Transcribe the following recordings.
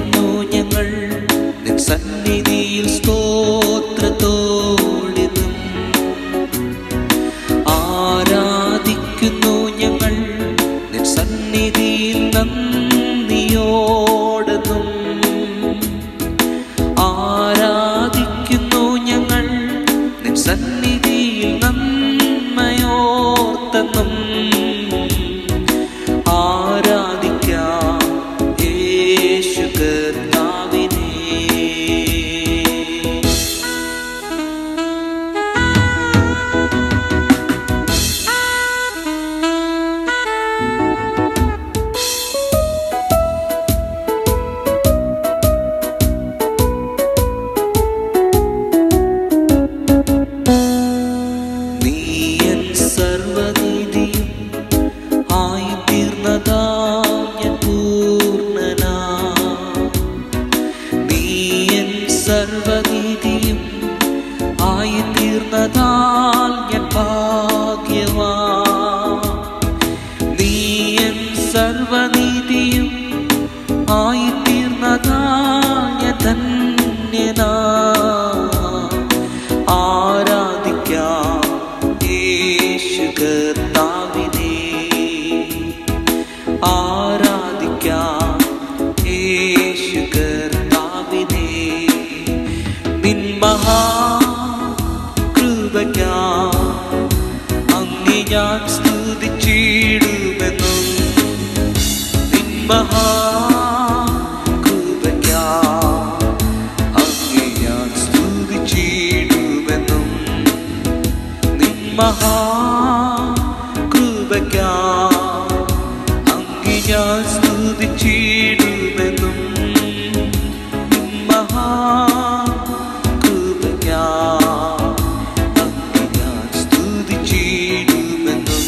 ആരാധിക്കുന്നു ഞങ്ങൾ നിൻ സന്നിധിയിൽ സ്തോത്രത്തോടിന്നും ആരാധിക്കുന്നു ഞങ്ങൾ നിൻ സന്നിധിയിൽ നന്ദിയോടതും ആരാധിക്കുന്നു ഞങ്ങൾ നിൻ സന്നിധിയിൽ നന്മയോർത്തെന്നും ആരാധിക്കാം യേശു കർത്താവിനെ നീയൻ സർവനീതിയും ആയിത്തീർന്നതാം ഞാൻ പൂർണ്ണനാ നീയൻ സർവനീതിയും ആയിത്തീർന്നതാൽ ഞാൻ ഭാഗ്യവാ നീയൻ സർവനീതിയും ആയിത്തീർന്നതാൽ ഞാൻ ധന്യനാ ആരാധിക്കാം യേശു കർത്താവിനെ ആരാധിക്കാം യേശു കർത്താവിനെ നിൻ മഹാ കൃപയ്ക്കാം അങ്ങി ഞാൻ സ്തുതിച്ചിടുമെന്നും നിൻ മഹാ കൃപയ്ക്കാം അങ്ങി ഞാൻ സ്തുതിച്ചിടുമെന്നും നിൻ മഹാ കൃപയ്ക്കാം അങ്ങി ഞാൻ സ്തുതിച്ചിടുമെന്നും നിൻ മഹാ കൃപയ്ക്കാം അങ്ങി ഞാൻ സ്തുതിച്ചിടുമെന്നും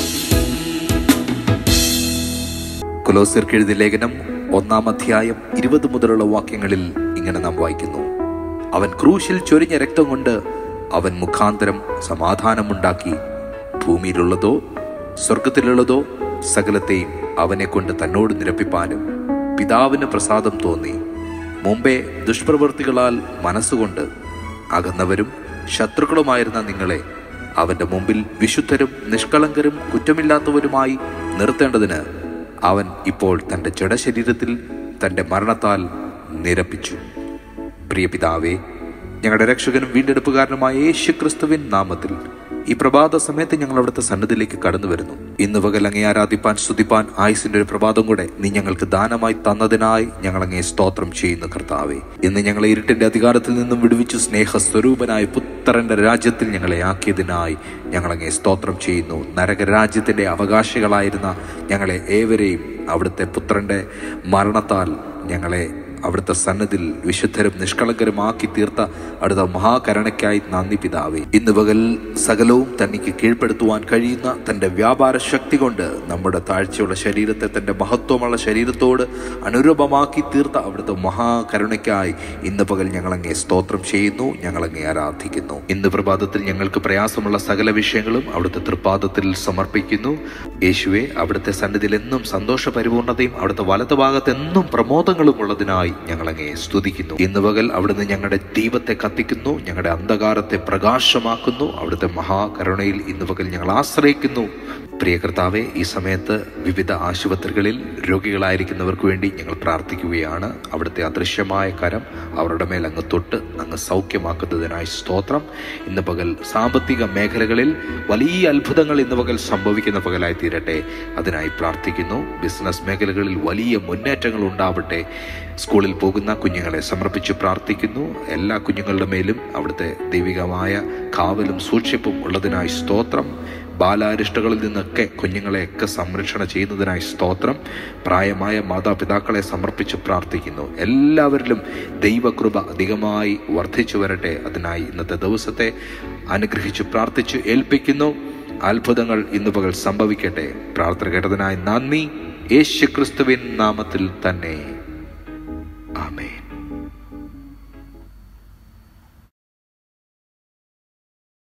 കൊലോസിർക്ക് എഴുതിയ ലേഖനം ഒന്നാം അധ്യായം ഇരുപത് മുതലുള്ള വാക്യങ്ങളിൽ ഇങ്ങനെ നാം വായിക്കുന്നു അവൻ ക്രൂശിൽ ചൊരിഞ്ഞ രക്തം കൊണ്ട് അവൻ മുഖാന്തരം സമാധാനമുണ്ടാക്കി ഭൂമിയിലുള്ളതോ സ്വർഗത്തിലുള്ളതോ സകലത്തെയും അവനെ കൊണ്ട് തന്നോട് നിരപ്പിപ്പാനും പിതാവിന് പ്രസാദം തോന്നി മുമ്പേ ദുഷ്പ്രവൃത്തികളാൽ മനസ്സുകൊണ്ട് അകന്നവരും ശത്രുക്കളുമായിരുന്ന നിങ്ങളെ അവന്റെ മുമ്പിൽ വിശുദ്ധരും നിഷ്കളങ്കരും കുറ്റമില്ലാത്തവരുമായി നിർത്തേണ്ടതിന് അവൻ ഇപ്പോൾ തന്റെ ജഡശരീരത്തിൽ തന്റെ മരണത്താൽ നിരപ്പിച്ചു പ്രിയ പിതാവേ ഞങ്ങളുടെ രക്ഷകനും വീണ്ടെടുപ്പുകാരനുമായ യേശു ക്രിസ്തുവിൻ നാമത്തിൽ ഈ പ്രഭാത സമയത്ത് ഞങ്ങൾ അവിടുത്തെ സന്നദ്ധിയിലേക്ക് കടന്നു വരുന്നു ഇന്ന് പകൽ അങ്ങേ ആരാധിപ്പാൻ സ്തുതിപ്പാൻ ആയുസിന്റെ ഒരു പ്രഭാതം കൂടെ നീ ഞങ്ങൾക്ക് ദാനമായി തന്നതിനായി ഞങ്ങൾ അങ്ങേ സ്തോത്രം ചെയ്യുന്നു കർത്താവേ ഇന്ന് ഞങ്ങളെ ഇരുട്ടിന്റെ അധികാരത്തിൽ നിന്നും വിടുവിച്ചു സ്നേഹസ്വരൂപനായ പുത്രന്റെ രാജ്യത്തിൽ ഞങ്ങളെ ആക്കിയതിനായി ഞങ്ങൾ അങ്ങേ സ്തോത്രം ചെയ്യുന്നു നരകരാജ്യത്തിന്റെ അവകാശികളായിരുന്ന ഞങ്ങളെ ഏവരെയും അവിടുത്തെ പുത്രന്റെ മരണത്താൽ ഞങ്ങളെ അവിടുത്തെ സന്നദ്ധിൽ വിശുദ്ധരും നിഷ്കളങ്കരുമാക്കി തീർത്ത അടുത്ത മഹാകരുണയ്ക്കായി നന്ദി പിതാവേ ഇന്ന് പകൽ സകലവും തനിക്ക് കീഴ്പ്പെടുത്തുവാൻ കഴിയുന്ന തന്റെ വ്യാപാര ശക്തി കൊണ്ട് നമ്മുടെ താഴ്ചയുള്ള ശരീരത്തെ തന്റെ മഹത്വമുള്ള ശരീരത്തോട് അനുരൂപമാക്കി തീർത്ത അവിടുത്തെ മഹാകരുണയ്ക്കായി ഇന്ന് പകൽ ഞങ്ങളങ്ങേ സ്തോത്രം ചെയ്യുന്നു ഞങ്ങളങ്ങേ ആരാധിക്കുന്നു ഇന്ന് പ്രഭാതത്തിൽ ഞങ്ങൾക്ക് പ്രയാസമുള്ള സകല വിഷയങ്ങളും അവിടുത്തെ തൃപ്പാദത്തിൽ സമർപ്പിക്കുന്നു യേശുവെ അവിടുത്തെ സന്നിധിയിൽ എന്നും സന്തോഷ പരിപൂർണതയും അവിടുത്തെ വലതുഭാഗത്ത് എന്നും പ്രമോദങ്ങളും ഉള്ളതിനായി ഞങ്ങളങ്ങേ സ്തുതിക്കുന്നു ഇന്ന് പകൽ അവിടുന്ന് ഞങ്ങളുടെ ദീപത്തെ കത്തിക്കുന്നു ഞങ്ങളുടെ അന്ധകാരത്തെ പ്രകാശമാക്കുന്നു അവിടുത്തെ മഹാകരുണയിൽ ഇന്ന് പകൽ ഞങ്ങൾ ആശ്രയിക്കുന്നു പ്രിയ കർത്താവെ ഈ സമയത്ത് വിവിധ ആശുപത്രികളിൽ രോഗികളായിരിക്കുന്നവർക്ക് വേണ്ടി ഞങ്ങൾ പ്രാർത്ഥിക്കുകയാണ് അവിടുത്തെ അദൃശ്യമായ കരം അവരുടെ മേൽ അങ്ങ് തൊട്ട് അങ്ങ് സൗഖ്യമാക്കുന്നതിനായി സ്തോത്രം ഇന്ന് പകൽ സാമ്പത്തിക മേഖലകളിൽ വലിയ അത്ഭുതങ്ങൾ ഇന്ന് പകൽ സംഭവിക്കുന്ന പകലായി തീരട്ടെ അതിനായി പ്രാർത്ഥിക്കുന്നു ബിസിനസ് മേഖലകളിൽ വലിയ മുന്നേറ്റങ്ങൾ ഉണ്ടാവട്ടെ സ്കൂളിൽ പോകുന്ന കുഞ്ഞുങ്ങളെ സമർപ്പിച്ച് പ്രാർത്ഥിക്കുന്നു എല്ലാ കുഞ്ഞുങ്ങളുടെ മേലും അവിടുത്തെ ദൈവികമായ കാവലും സൂക്ഷിപ്പും ഉള്ളതിനായി സ്തോത്രം ബാലാരിഷ്ടകളിൽ നിന്നൊക്കെ കുഞ്ഞുങ്ങളെയൊക്കെ സംരക്ഷണ ചെയ്യുന്നതിനായി സ്തോത്രം പ്രായമായ മാതാപിതാക്കളെ സമർപ്പിച്ച് പ്രാർത്ഥിക്കുന്നു എല്ലാവരിലും ദൈവകൃപ അധികമായി വർദ്ധിച്ചു വരട്ടെ അതിനായി ഇന്നത്തെ ദിവസത്തെ അനുഗ്രഹിച്ച് പ്രാർത്ഥിച്ച് ഏൽപ്പിക്കുന്നു അത്ഭുതങ്ങൾ ഇന്ന് പകൽ സംഭവിക്കട്ടെ പ്രാർത്ഥന കേട്ടതിനായി നന്ദി യേശു ക്രിസ്തുവിൻ നാമത്തിൽ തന്നെ ആമേൻ